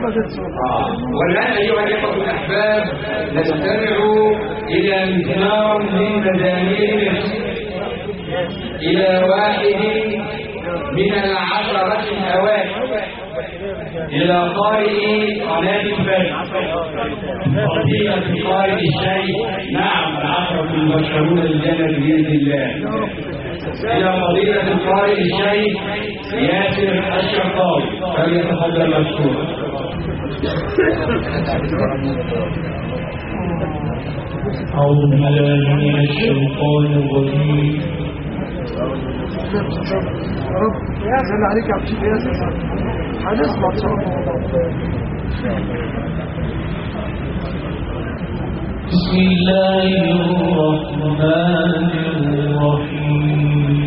والآن أيها الإخوة الأحباب نستمع إلى مزمار من مزامير إلى واحد من العشرة الأوائل إلى قارئ قناة الفجر فضيلة قارئ الشيخ نعم العشرة المبشرون الجنة بإذن الله إلى فضيلة القارئ الشيخ ياسر الشرقاوي فليتفضل مشكورا أعوذ بالله من الشيطان الرجيم يا رب يا سلام عليك يا عبد الشيخ ياسر هنسمع ان شاء الله بسم الله الرحمن الرحيم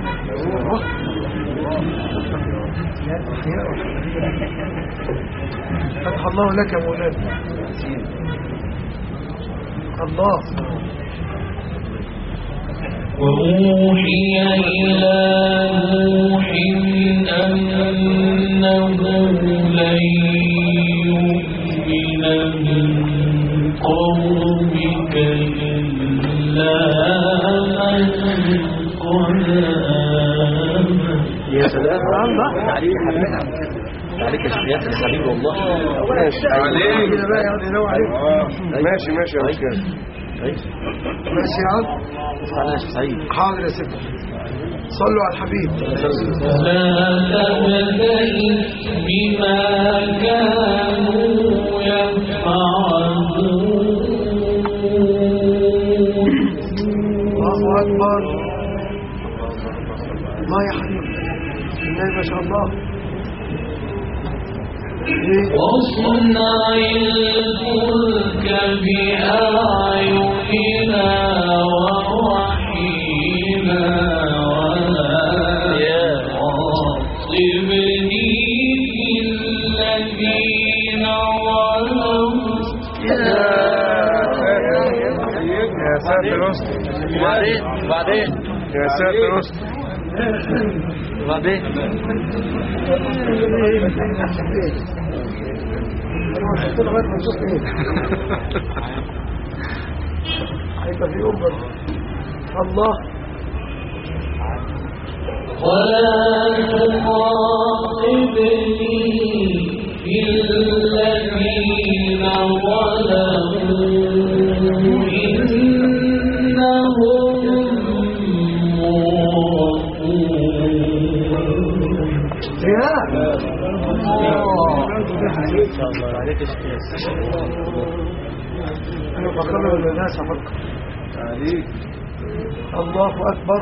فتح الله لك يا مولانا الله وأوحي إلى نوح أنه لن يؤمن من قومك إلا من قد آمن يا سلام تعليق عليك يا شيخ ياسر حبيبي والله عليك كده بقى يقعد ينوع عليك ماشي ماشي يا استاذ ماشي يا عم انا يا شيخ سعيد حاضر يا ستي صلوا على الحبيب لا تبتئس بما كانوا يفعلون الله اكبر الله يا حبيبي النبي ما شاء الله ايه واصنع الفلك بأعيننا ووحينا ولا تعصبني في الذين ظلموا يا ساتر استر وبعدين وبعدين يا ساتر استر وبعدين لغايه ما نشوف ايه هيبقى في يوم برضه الله ولا تخاطبني في الذين ظلموا إنهم مغرقون يا عليك يا شيخ ياسر انا بكرر الناس افكر الله اكبر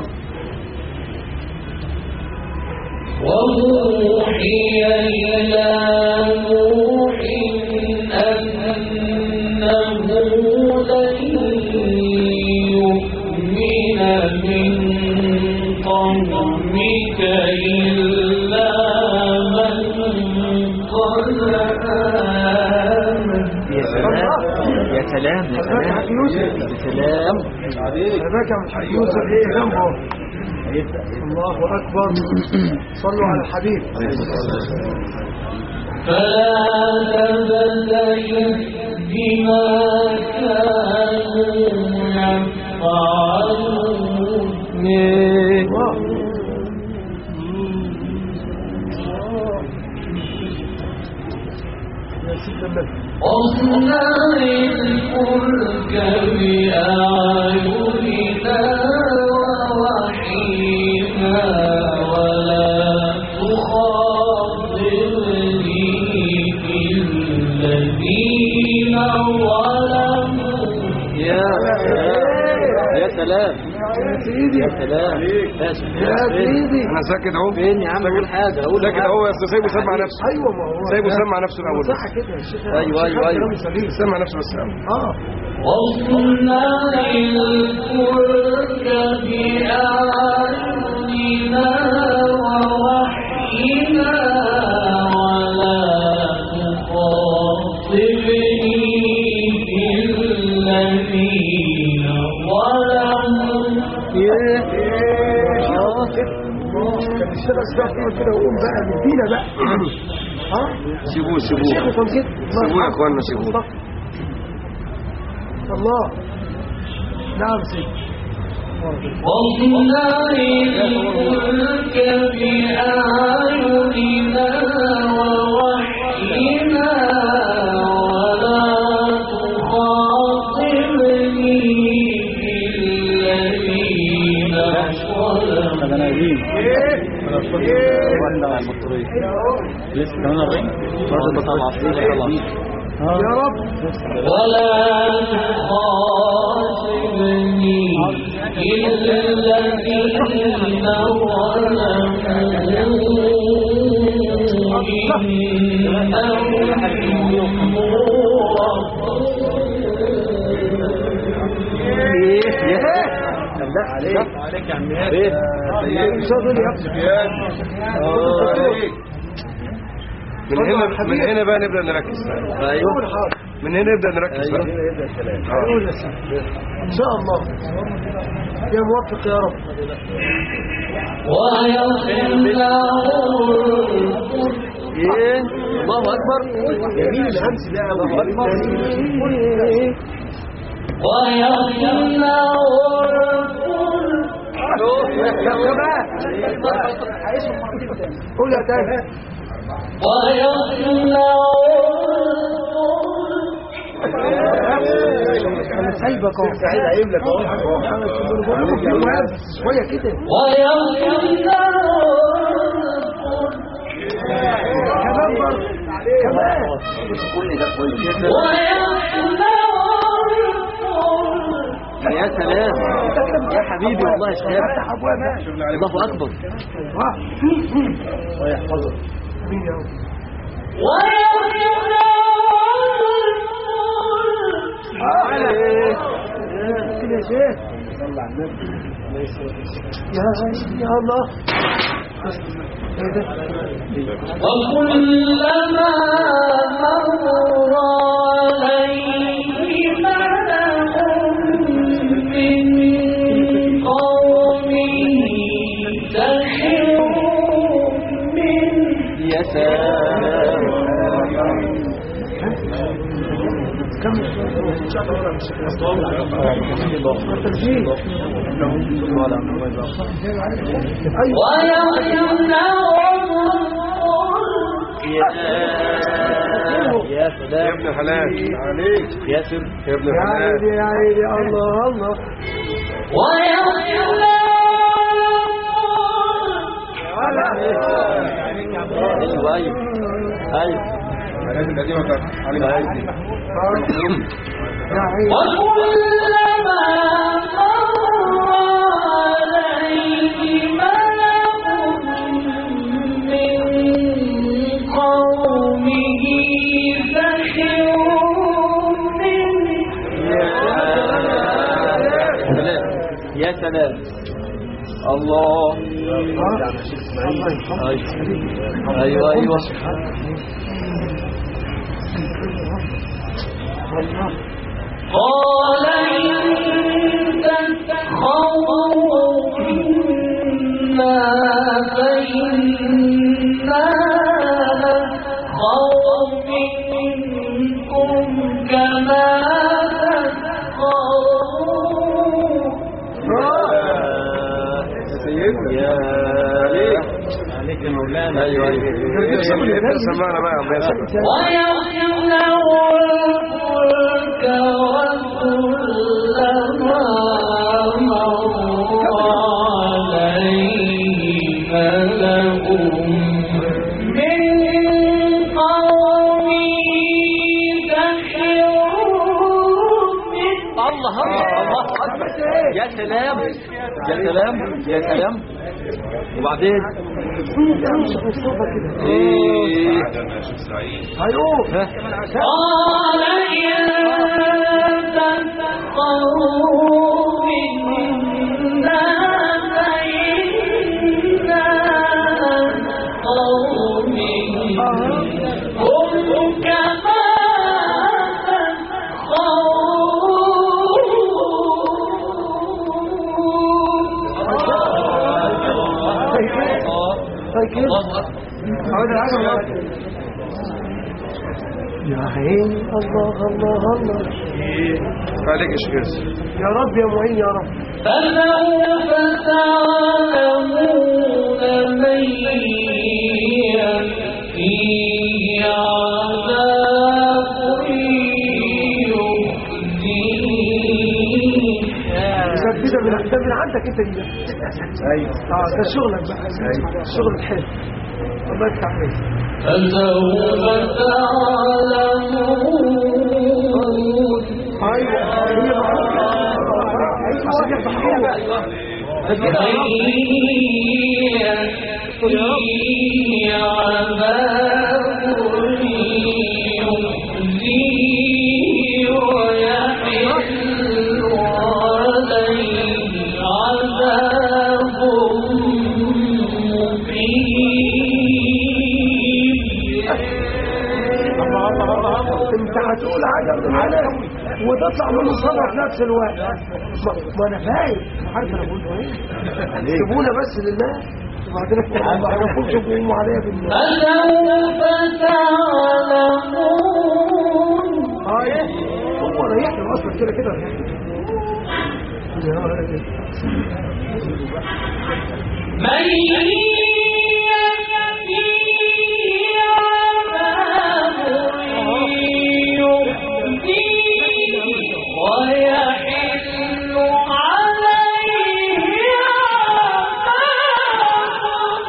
وأوحي إلى نوح أنه لن يؤمن من قومك إلا من قد آمن يا سلام يا سلام يا هذاك سلام حق يوسف يا سلام هذاك من حق يوسف ايه جنبه الله اكبر صلوا على الحبيب فلا تبتئس بما كانوا يفعلون الله يا سيدنا النبي واصنع الفلك بأعيننا ووحينا ولا تخاطبني في الذين ظلموا يا يا سلام يا سيدي يا سلام يا يا سلام سيدي انا ساكت اهو فين يا عم قول حاجه قول ساكت حاجة. اهو يا استاذ سايبه يسمع نفسه ايوه ما هو سايبه يسمع نفسه الاول صح كده يا شيخ أيوة، أيوة، الشيخ أيوة. كلامه سليم سمع نفسه بس الاول اه واصنع الفلك بأعيننا ووحينا ولا تخاطبني في الذين ظلموا كان الشيخ اسباب كده وقوم بقى ندينا بقى ها سيبوه الشيخ سيبوه تنسيق سيبوه يا اخوانا سيبوه الله نعم سيدي واصنع الفلك بأعيننا ووحينا ولا تخاطبني في الذين ظلموا لسه كمان الرين برضه بطلع عصير خلاص يا رب ولا تخاطبني إلا الذين عليك يا عم ايه صدر يا من هنا من هنا بقى نبدا نركز قول حاضر من هنا نبدا نركز بقى قول يا سيدي ان شاء الله يا موفق يا رب ايه الله اكبر جميل الهمس ده الله اكبر يا شباب قول يا تاني انا سايبك اهو سعيد عيب لك اهو شويه كده كمان برضه كمان يا سلام يا حبيبي والله يا شباب افتح ابواب بقى. الله اكبر ها. مين يا رب كده يا شيخ يا يا الله ايه ده وكلما مر عليه ملأ من قومه سخروا منه يا سلام كم ان شاء الله ولا مش تسجيل ايوه يا يا سلام ابن حلال عليك ياسر يا ابن يا حلال عيني يا عيني الله الله ايوه ايوه ايوه الحاجات القديمه بتاعت عليك يا عيني وكلما مر عليه ملأ من قومه سخروا منه سلام يا سلام الله ايوه ايوه ايوه قال إن تسخروا منا فإنا نسخر منكم كما تسخرون يا عليك يا مولانا ايوه ايوه ابدا سمعنا بقى يا عم ياسر ويصنع الفلك وكلما مر عليه ملأ من قومه سخروا منه الله الله الله اكبر يا سلام يا سلام يا سلام وبعدين ايه هيقوم ها قال إن تسخروا منا فإنا نسخر منكم كما تسخرون طيب كده الله اكبر عاوز العجل يا عيني الله الله الله عليك يا شيخ ياسر يا رب يا معين يا رب فسوف تعلمون من يأتيه عذاب يخزيه مسددة من ده من عندك انت دي ايوه اه ده شغلك بقى شغل الحلو الله يفتح عليك فسوف تعلمون ايوه هي معروفة. عشان يفتح عليك. من يأتيه عذاب يخزيه ويحل عليه عذاب مقيم انت هتقول حاجه من العالم وتطلع من الصدر في نفس الوقت ما, ما انا فاهم عارف انا بقول له ايه سيبونا بس لله وبعدين ما اعرفوش يقوموا عليا بالله فسوف تعلمون ايوه هو ريحني اصلا كده كده يا ولد. من يأتيه عذاب يخزيه ويحل عليه عذاب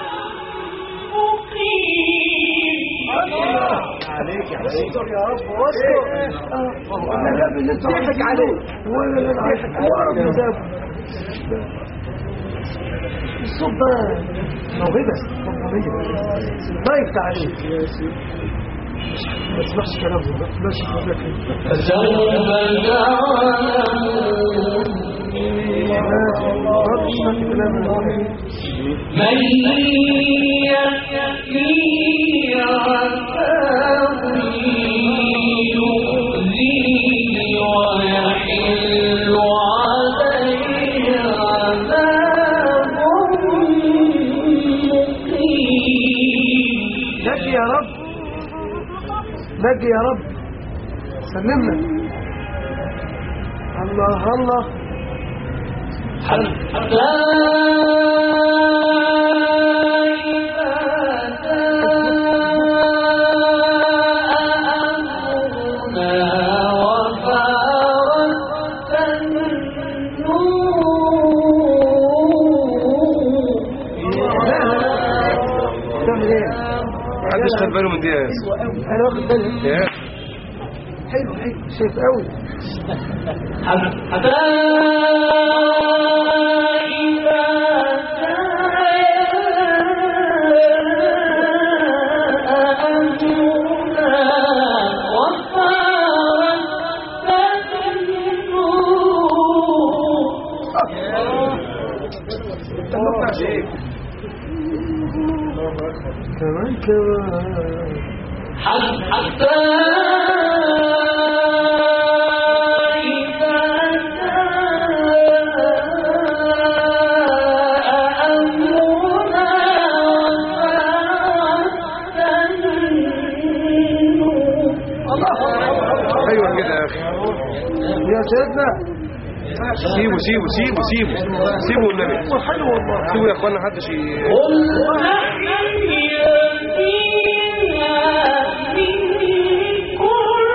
مقيم استر يا رب واستر انا لا اللي انت ضحك عليه ولا اللي انا ضحك واقرب من ده الصوت ده موهبه ربانيه الله يفتح عليك ما تسمعش كلامه بقى ماشي حضرتك فسوف تعلمون رب اسمع كلامه من يأتيه عذاب يخزيه ويحل عليه عذاب مقيم نجي يا رب نجي يا رب سلمنا الله الله حتى تعمل ايه محدش خد باله من دي يا ياسر انا واخد بالي يا حلو حلو شايف قوي حتى إذا جاء أمرنا وفارت النور كمان كمان حتى إذا جاء أمرنا وفارت النور ايوه كده يا اخي يا سيدنا سيبه سيبه سيبه سيبه سيبه والنبي هو حلو والله سيبه يا اخوانا محدش ي- قل نحيا فيها من كل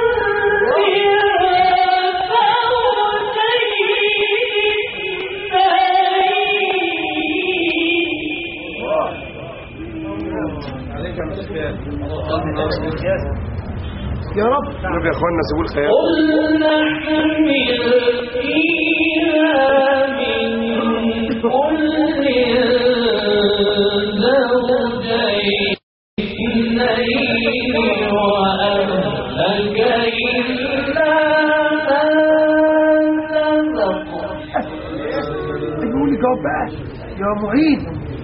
زوجين يا رب طب يا اخوانا سيبوا الخيال قل نحمل فيها من كل زوجين اثنين وأهلك إلا من سبق قولي جواب بقى يا معيد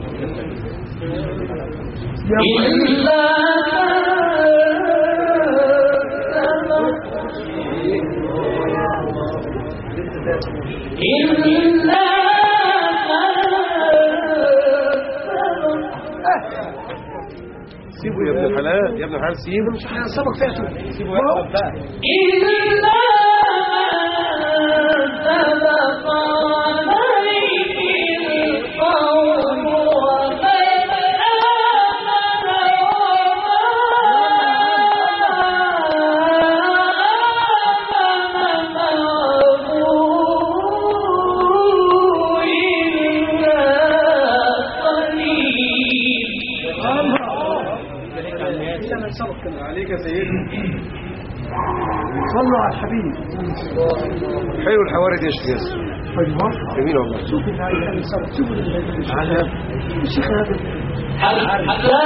يا معيد إلا إلا سيبه يا ابن الحلال يا ابن الحلال سيبه مش هيعصبك فيها سيبه ما هو يا إلا سبق عليه القول ومن آمن معه إلا قليل عليك يا سيدي صلوا على الحبيب حلو الحواري دي يا شيخ ياسر ايوه جميل والله شوف اللي عايز يعمل صبر شوف اللي على الشيخ هذا حتى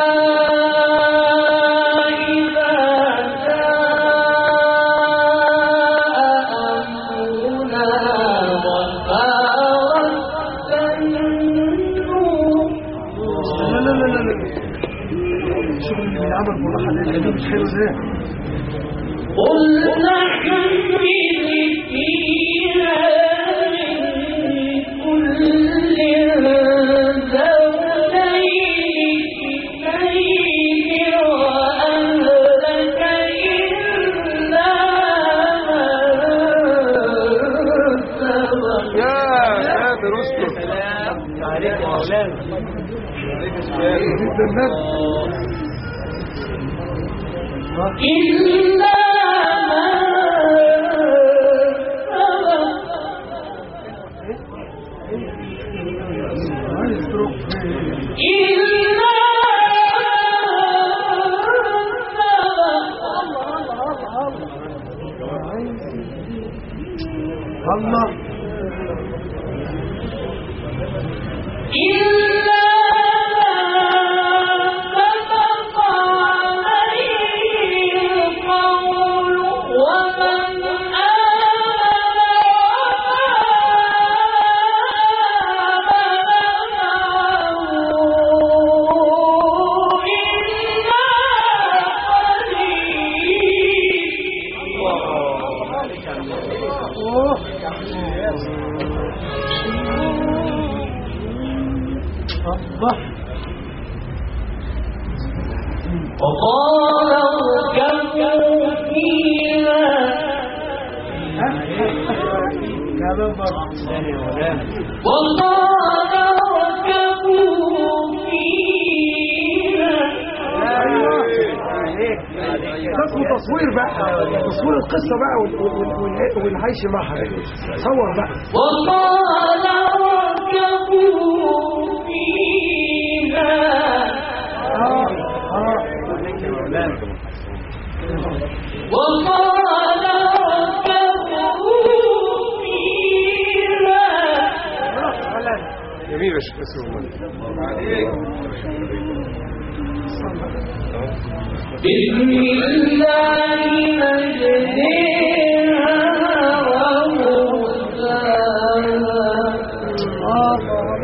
إذا جاء أمرنا وفارت النور لا لا لا لا لا شوف اللي بيعمل بالراحه ده ده مش حلو ده قل نحمل فيها من كل زوجين اثنين وأهلك إلا من سبق يا ساتر اسكت عليك يا مولانا جدا الناس إلا من سبق عايز تروح فين إلا الله إلا سبق عليه القول ومن آمن إلا قليل الله وقال اركبوا فيها كمان مرة وقال اركبوا فيها ده اسمه تصوير بقى تصوير القصة بقى وال- وال- وال- والعيش معها صور بقى وقال اركبوا فيها اه اه وقال اركبوا فيها جميل يا شيخ ياسر والله بسم الله مجدها ومرساها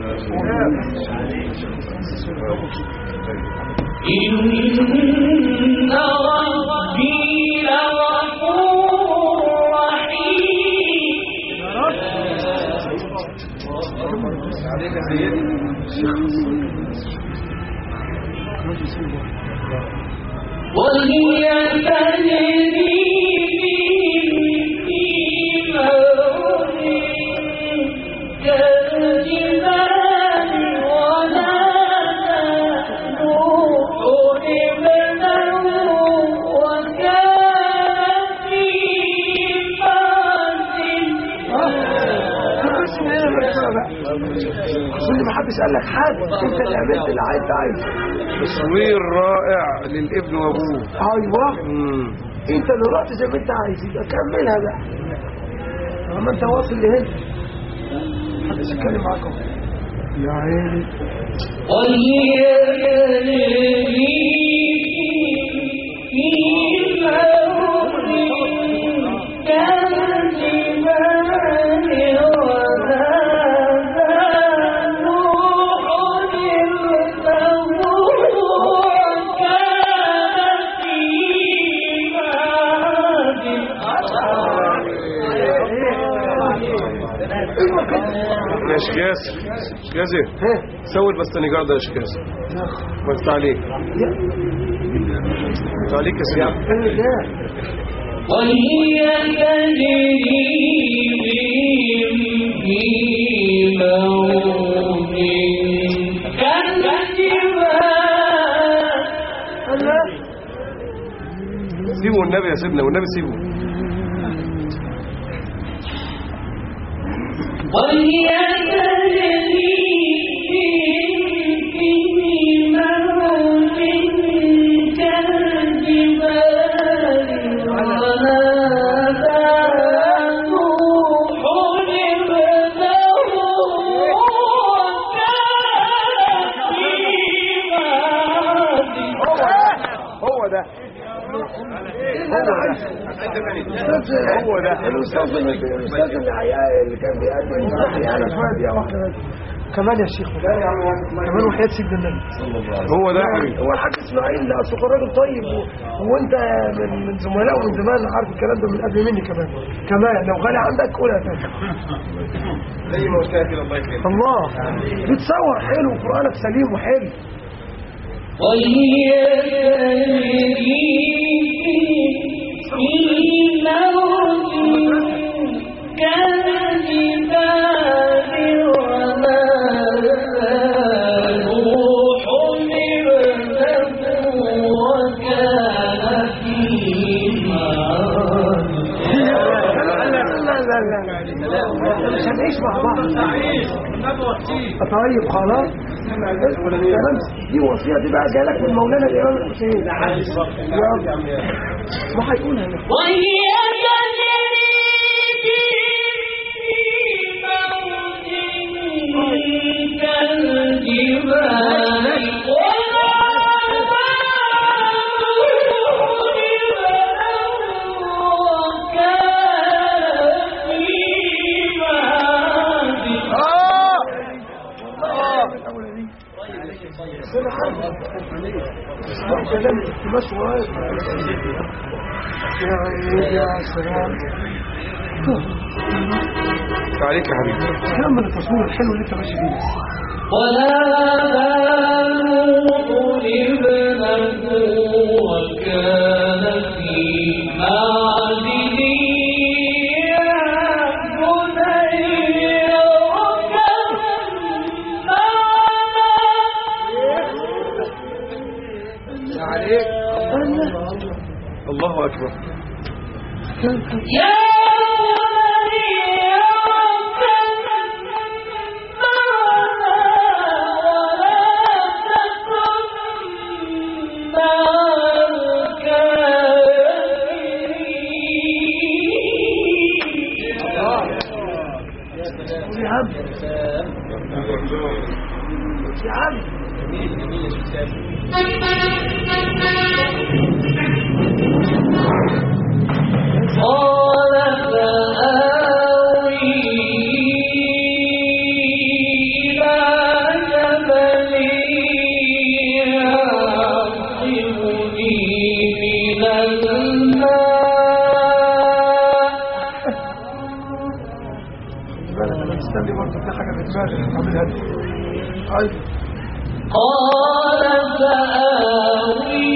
إن ربي لغفور رحيم عليك يا سيدي وهي تجري في موج كالجبال ونادى نوح ابنه وكان في معزل بس من هنا بقى بقى عشان ما حدش قال لك حاجة انت اللي عملت اللي عايز عايز تصوير رائع للابن وابوه ايوه مم. انت اللي رحت زي ما انت عايز يبقى كملها بقى اما انت واصل لهنا محدش يتكلم معاك اهو يا عيني وهي تجري في موج كالجبال ونادى نوح ابنه وكان في معزل ايوه كده يا شيخ ياسر شيخ ياسر ها سوي البستنجار ده يا شيخ ياسر بس عليك بس عليك يا سيدي ايه ده وهي تجري بهم في موج كالجبال الله سيبوا النبي يا سيدنا والنبي سيبوا وهي تجري بهم في موج كالجبال ونادى نوح ابنه وكان في معاد هو ده هو ده الاستاذ اللي الاستاذ اللي عيا- اللي كان بيقدم يعني شويه دقيقه واحده بس كمان يا شيخ كمان وحياة سيدنا النبي هو ده يا حبيبي هو الحاج اسماعيل ده اصل كان راجل طيب و... وانت من من زملاء ومن زمان عارف الكلام ده من قبل مني كمان كمان لو غالي عندك قولها تاني زي ما قلت كده الله يكرمك الله بتصور حلو وقرانك سليم وحلو وهي تجري في موج كالجبال ونادى نوح ابنه وكان في معاد لا لا لا لا مش هنعيش مع بعض طيب خلاص تمام دي وصيه دي بقى جايه لك من مولانا الامام الحسين يلا ما هيقولها لك وهي تجري في موج كالجبال كلام التماس واقف يا عيني يا سلام عليك يا حبيبي كلام من التصوير الحلو اللي انت ماشي فيه ونادى نوح ابنه وكان في معزل يا بني اركب معنا عليك الله اكبر يا بني اركب معنا ولا تكن مع الكافرين يا عم يا عم قال فآوي إلى جبل يعصمني من الماء بالك انا مستني برضه في حاجه في دماغي اعملها لي طيب قال فآوي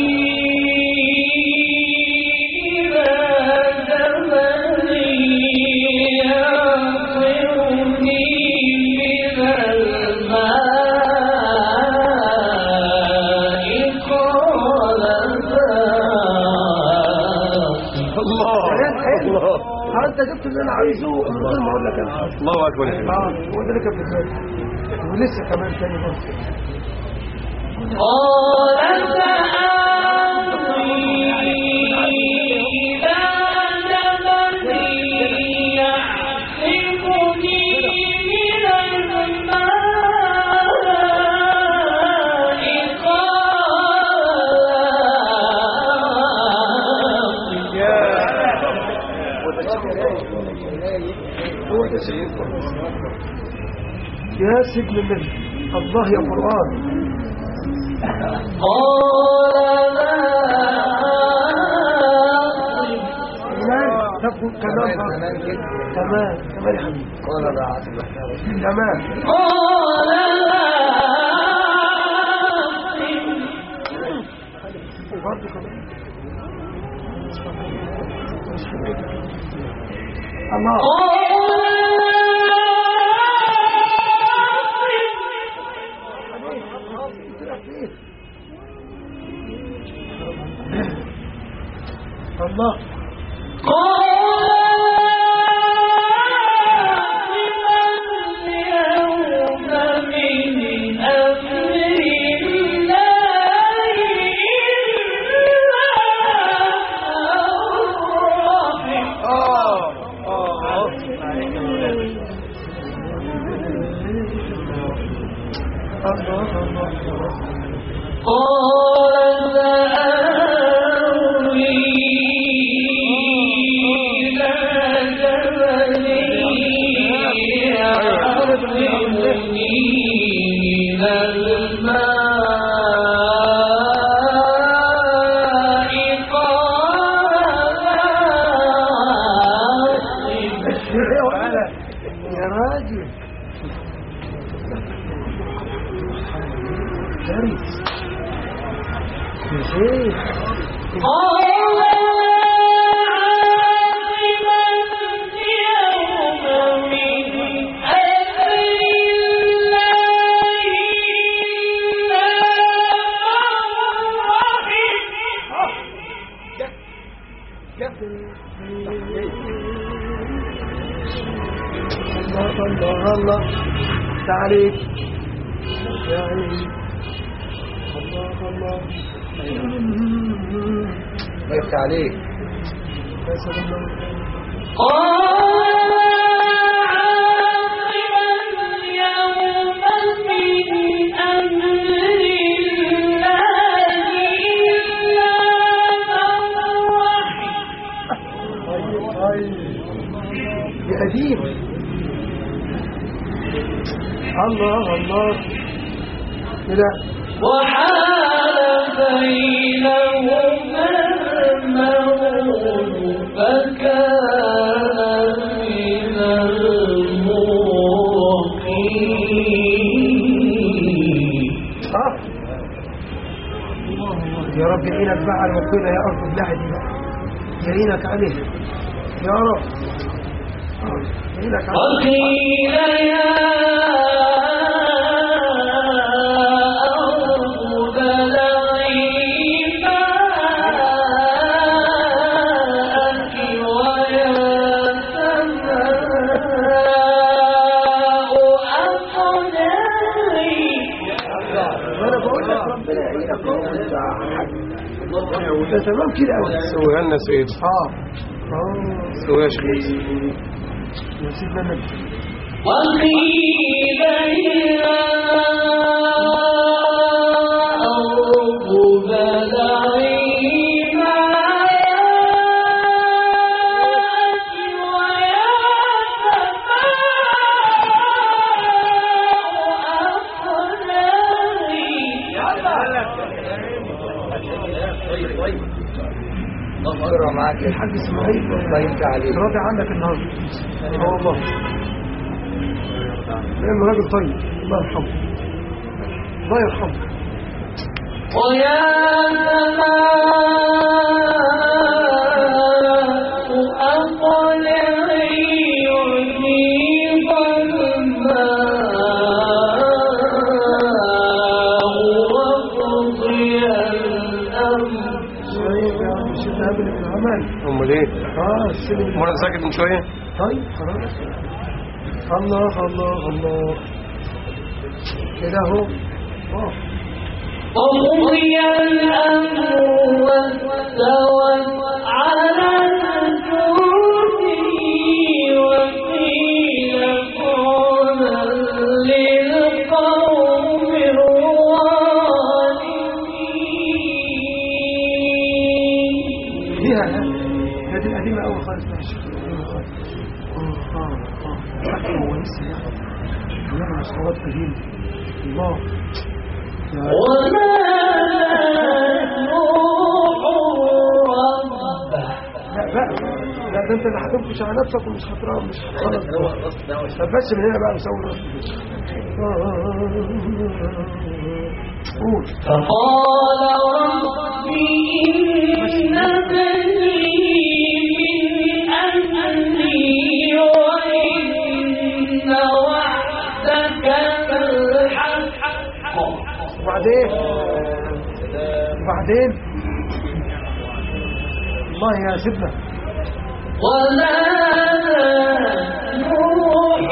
إلى جبل يعصمني من الماء قال ذلك الله كلام حلو الله ها انت جبت اللي انا عايزه من غير ما اقول لك انا الله اكبر يا حبيبي اه هو ده اللي كان في دماغي ولسه كمان تاني برضه قال سآوي إلى جبل يعصمني من الماء قال هو ده سيدنا يا سيدنا النبي الله يا قرآن قال لا كمان تبقوا كمان برضه. كمان كمان يا حبيبي قال لا عاصم كمان قال لا الله الله الله الله يا ولا يا راجل كارث يا شيخ الله الله الله تعاليك يا عيني الله الله الله يفتح عليك يا سلام طيب طيب يا قديم الله الله كده وحال بينهما الموت فكان من الموقين اه يا رب يعينك بقى على المقولة يا أرض الله دي بقى يعينك عليه يا رب آه، يعينك عليه وقيل يا أرض بلعي ماءك ويا سماء أقلعي وانا بقول لك ربنا يعينك اهو ده تمام كده قوي سويها لنا سيد اه اه سويها شيخ يا سيدنا النبي وقيل يا أرض بلعي ماءك ويا سماء اقرا معاك يا الحاج اسماعيل الله يفتح عليك راضي عنك النهارده اه والله لانه راجل طيب الله يرحمه الله يرحمه ويا سماء أقلعي يجيب الماء وقضي الأمر طيب يا عم سيدنا قبل العمل امال ايه اه السلم وانا ساكت من شويه طيب خلاص الله الله الله كده اهو اه وقضي الأمر واستوت على الجود وقيل قولا للقوم الظالمين فيها هذه القديمة أول خالص بقى الشيخ القديمة خالص اه اه اه حتى هو لسه يعني كلها مصورات قديمة الله يا ونادى نوح ربه لا بقى لا ده انت اللي هتنفش على نفسك ومش هتراه مش خلاص طب بس من هنا بقى نسوي راسك. قول فقال رب إن بني من وبعدين وبعدين الله يا سيدنا ونادى نوح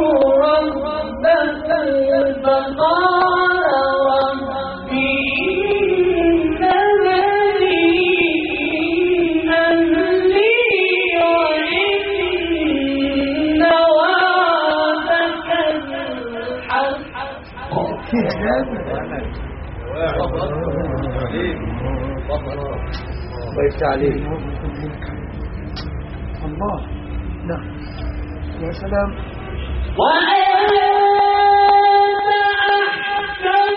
ربه فقال رب إن بني أهلي وإن وعدك الحق فيها جامد الله يفتح عليك الله نعم يا سلام وأنت أحكم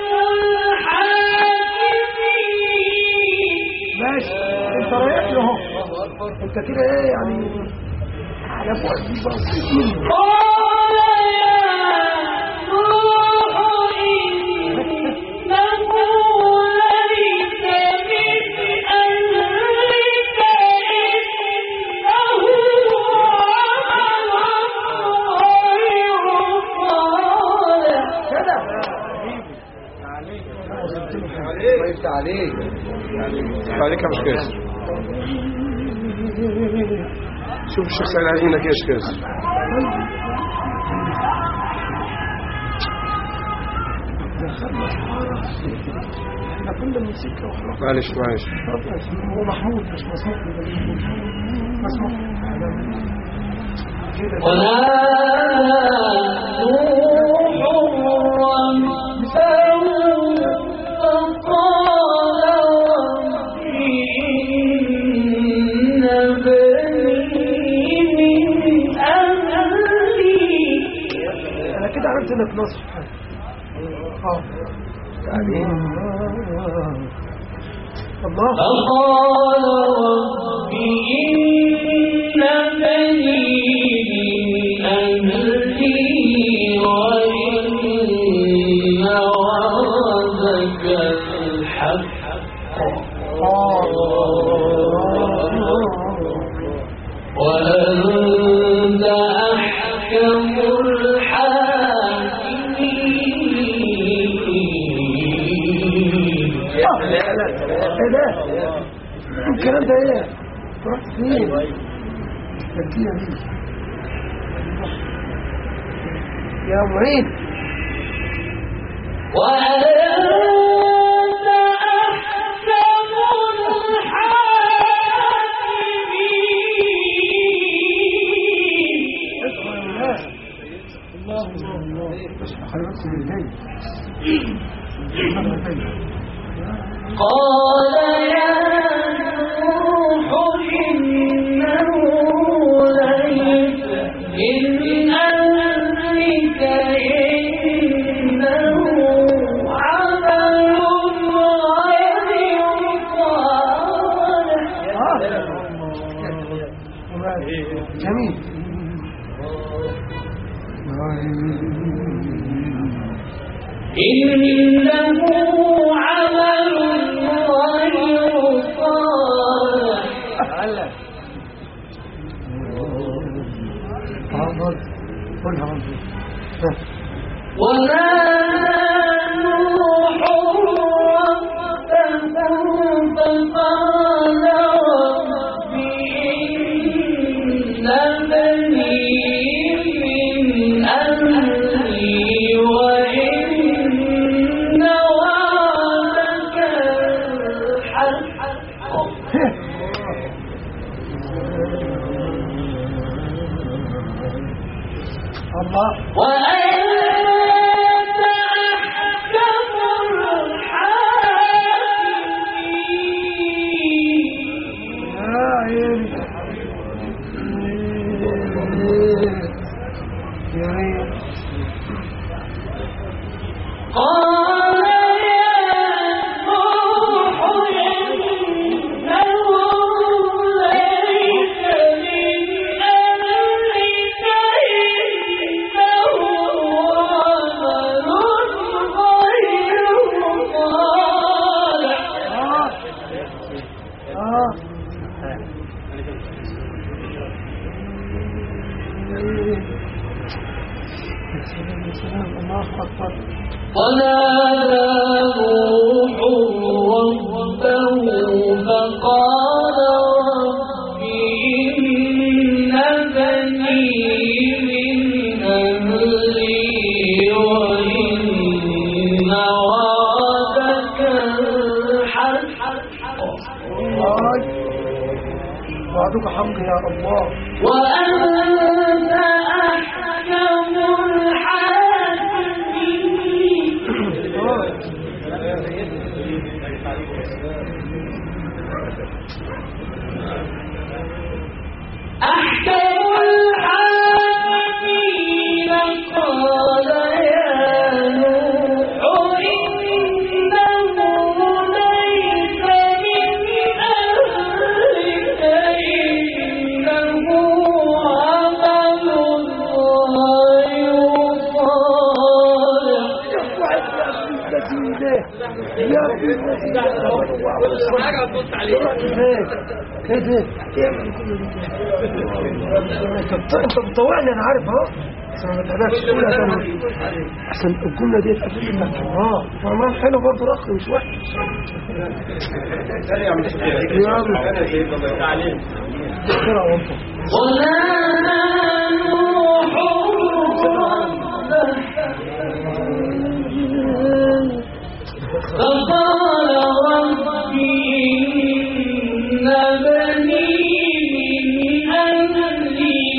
الحاكمين ماشي انت رايح له اهو انت كده ايه يعني على بعد دي بسيط منه قال يا نوح إنه ليس من أهلك إنه عمل غير صالح كده الله يفتح عليك يفتح عليك يا مش كاس شوف الشيخ سعيد عايز منك ايه يا شيخ كاس دخلنا الحارة احنا كنا من سكة وخلاص معلش معلش هو محمود مش مسموح مسموح كده ونادى نوح ربه فقال رب إن بني من أهلي انا كده عرفت انك نصر اه يعني الله فقال رب إن بني من أهلي وإن وعدك الحق وأنت أحكم الحاكمين ايه ده الكلام ده ايه رحت فين تركيا دي يا معين وأنت أحكم الحاكمين اسمع يا الله الله الله اسمع حضرتك بالجاي قال يا نوح إنه ليس من أهلك إنه عمل غير صالح آه. جميل إنه عمل غير صالح حاضر قولها ربي ونادى نوح ربه فقال رب إن بني من أهلي وإن وعدك الحق الله وأنت أحكم الحاكمين يا عيني يا عيني قال يا نوح إنه ليس من أهلك إنه عمل غير صالح آه آه يا سلام يا سلام الله أكبر ونادى ربه فقال رب إن بني من أهلي وإن وعدك الحق وعدك حق يا الله وأنت أحكم الحاكمين أحكم الحاكمين قال يا نوح إنه ليس من أهلك إنه عمل غير صالح يا ابن الذين انت مطوعني انا عارف اهو بس ما بتعرفش تقولها تاني احسن الجمله دي اتقفلت لك اه والله حلو برضه الاخ مش وحش يلا اقرا وانت ونادى نوح ربه فقال رب إن بني من أهلي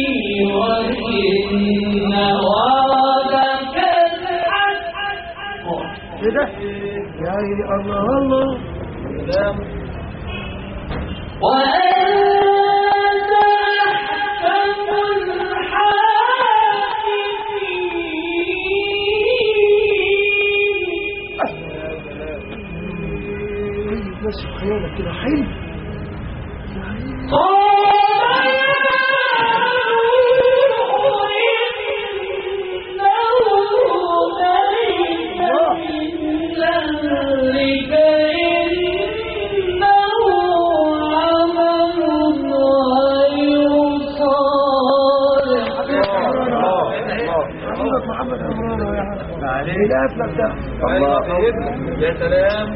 وإن وعدك الحق ايه ده يا الله الله وأنت أحكم الحاكمين ماشي خيالك كده حلو قال يا نوح إنه ليس من أهلك إنه عمل غير صالح محمد محمد عمران يا عم ايه ده قفلك ده يا سلام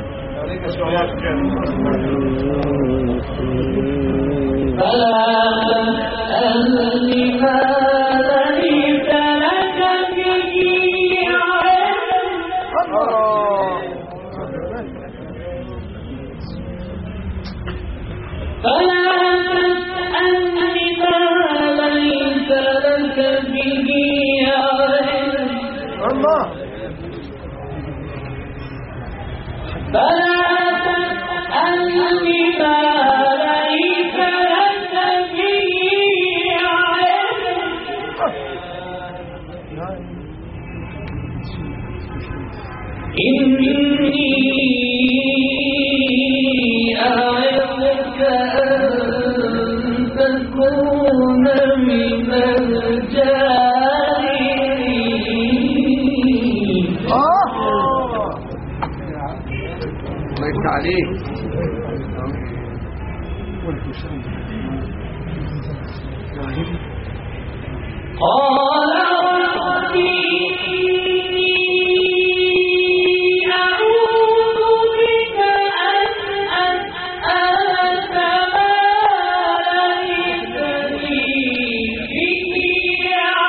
فلا تسألني ما ليس لك به علم فلا تسألني ما ليس لك به علم الله فلا تسألني ما ليس لك به علم إني أعظك أن تكون من الجاهلين اه الله يفتح عليك قال رب إني أعوذ بك أن أسألك ما ليس لي به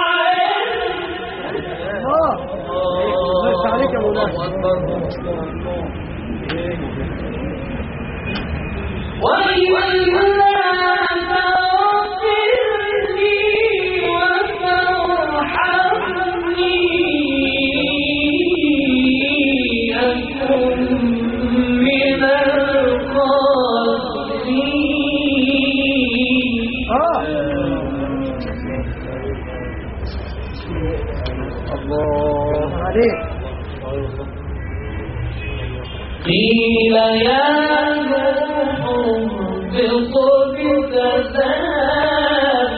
علم اه ماشي عليك يا مولانا وإلا تغفر لي وترحمني أكن من الخاسرين اه الله عليك قيل يا نوح اهبط بسلام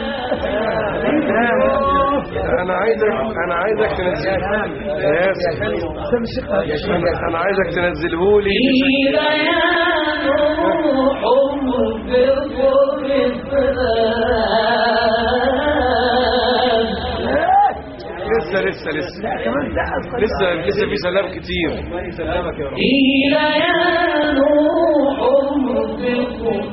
انا عايزك انا عايزك تنزل ياسر ده مش شيخ انا عايزك تنزله لي قيل يا نوح اهبط بسلام لسه لسه لسه لا كمان دقة لسه لسه في سلام كتير قيل يا نوح اهبط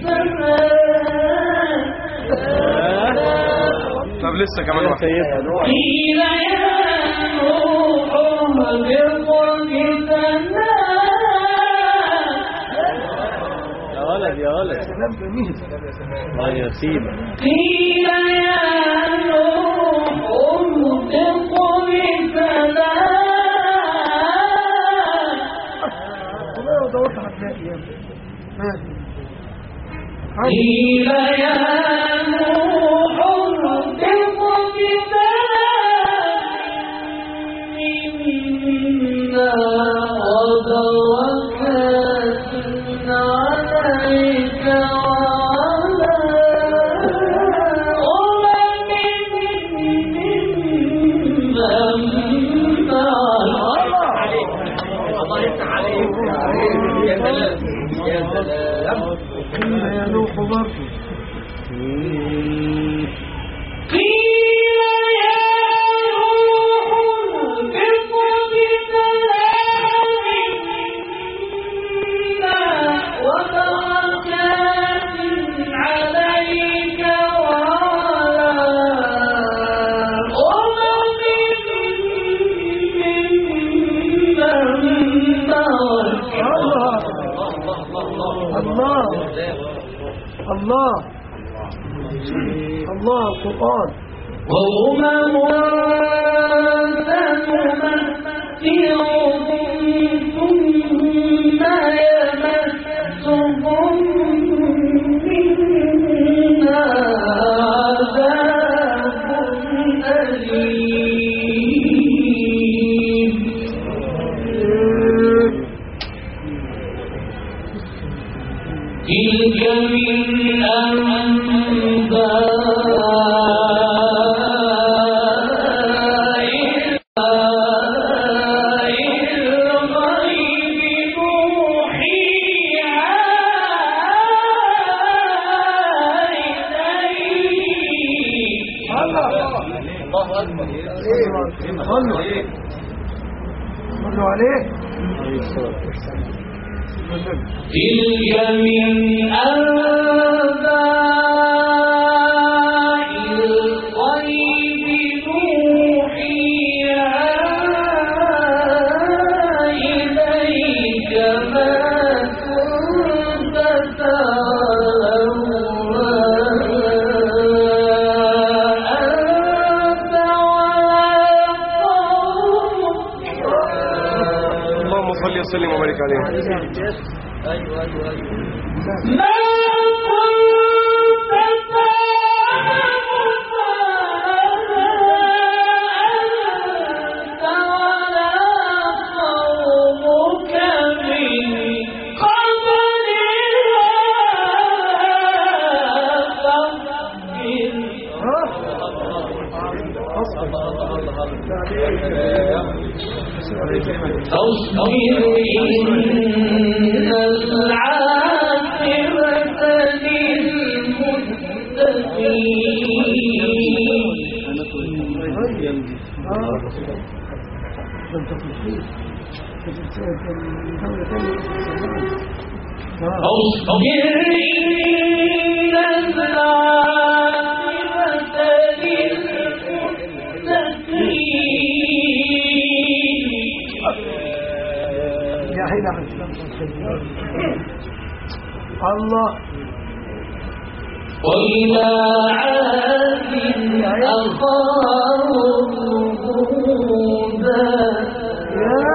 بسلام طب لسه كمان واحد قيل يا نوح اهبط بسلام يا ولد يا ولد كلام جميل الله يا سيدي قيل يا نوح اهبط بسلام والله لو دورت هتلاقي يا ابني. ماشي قيل يا نوح اهبط بسلام منا وبركات عليك وعلى أمم ممن قيل يا نوح برضه قيل يا نوح اهبط بسلام منا وبركات عليك وعلى أمم ممن معك الله الله الله القرآن وأمم سنمتعهم ثم يمسهم منا عذاب أليم تلك من أنباء الغيب نوحيها إليك صلوا صلوا عليه تلك من أنباء الغيب نوحيها إليك ما كنت تعلمها أنت ولا قومك اللهم صل وسلم وبارك عليه ما كنت أنت ولا قومك من قبل فاصبر إن العاقبة للمتقين فاصبر إن العاقبة للمتقين يا حين على السلام الله وإلى عاد أخاهم هودا يا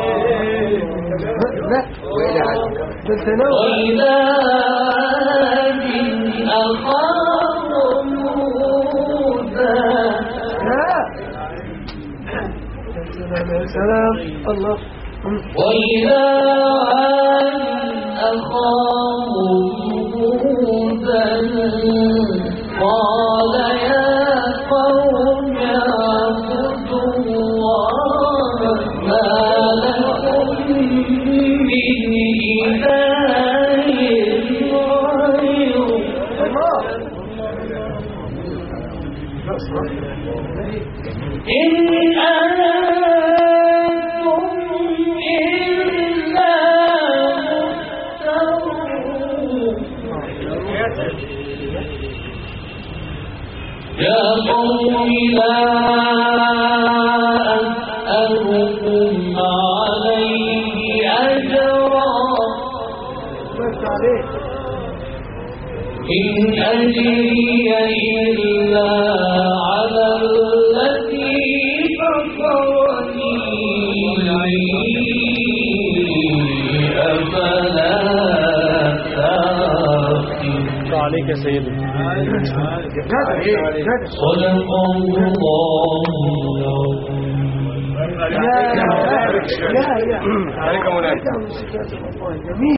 لا وإلى عاد بالتناول وإلى عاد أخاهم هودا لا يا سلام الله وإلى عاد أخاهم هودا قال يا قوم اعبدوا الله ما لكم من إله غيره الله إن أنتم إلا مفترون يا قوم لا أسألكم عليه أجرا بس عليك إن أجري إلا على الذي فطرني أفلا تعقلون عليك يا سيدي جدع ايه جدع صدق الله العظيم لا لا لا عليك يا مولانا جميل